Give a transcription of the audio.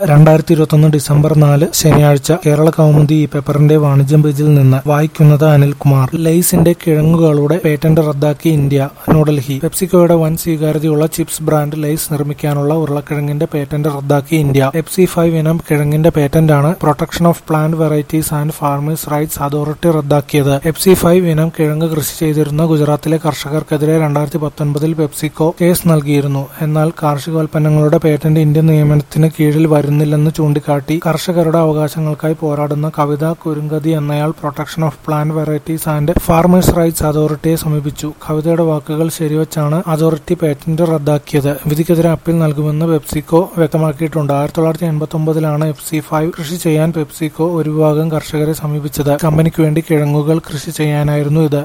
രണ്ടായിരത്തി ഇരുപത്തൊന്ന് ഡിസംബർ നാല് ശനിയാഴ്ച കേരള കൗമുദി ഈ പേപ്പറിന്റെ വാണിജ്യം പേജിൽ നിന്ന് വായിക്കുന്നത് അനിൽകുമാർ ലെയ്സിന്റെ കിഴങ്ങുകളുടെ പേറ്റന്റ് റദ്ദാക്കി ഇന്ത്യ ന്യൂഡൽഹി പെപ്സിക്കോയുടെ വൻ സ്വീകാര്യതയുള്ള ചിപ്സ് ബ്രാൻഡ് ലെയ്സ് നിർമ്മിക്കാനുള്ള ഉരുളക്കിഴങ്ങിന്റെ പേറ്റന്റ് റദ്ദാക്കി ഇന്ത്യ പെപ്സി ഫൈവ് ഇനം കിഴങ്ങിന്റെ പേറ്റന്റാണ് protection of plant varieties and farmers rights authority റദ്ദാക്കിയത് പെപ്സി ഫൈവ് ഇനം കിഴങ്ങ് കൃഷി ചെയ്തിരുന്ന ഗുജറാത്തിലെ കർഷകർക്കെതിരെ രണ്ടായിരത്തി പത്തൊൻപതിൽ പെപ്സിക്കോ കേസ് നൽകിയിരുന്നു എന്നാൽ കാർഷികോൽപ്പന്നങ്ങളുടെ പേറ്റന്റ് ഇന്ത്യൻ നിയമനത്തിന് കീഴിൽ വരുന്നില്ലെന്ന് ചൂണ്ടിക്കാട്ടി കർഷകരുടെ അവകാശങ്ങൾക്കായി പോരാടുന്ന കവിത കുരുങ്കതി എന്നയാൾ protection of plant varieties and farmers rights അതോറിറ്റിയെ സമീപിച്ചു കവിതയുടെ വാക്കുകൾ ശരിവച്ചാണ് അതോറിറ്റി പേറ്റന്റ് റദ്ദാക്കിയത് വിധിക്കെതിരെ അപ്പീൽ നൽകുമെന്ന് പെപ്സിക്കോ വ്യക്തമാക്കിയിട്ടുണ്ട് ആയിരത്തി തൊള്ളായിരത്തി എൺപത്തി ഒമ്പതിലാണ് എഫ് സി ഫൈവ് കൃഷി ചെയ്യാൻ പെപ്സിക്കോ ഒരു വിഭാഗം കർഷകരെ സമീപിച്ചത് കമ്പനിക്ക് വേണ്ടി കിഴങ്ങുകൾ കൃഷി ചെയ്യാനായിരുന്നു ഇത്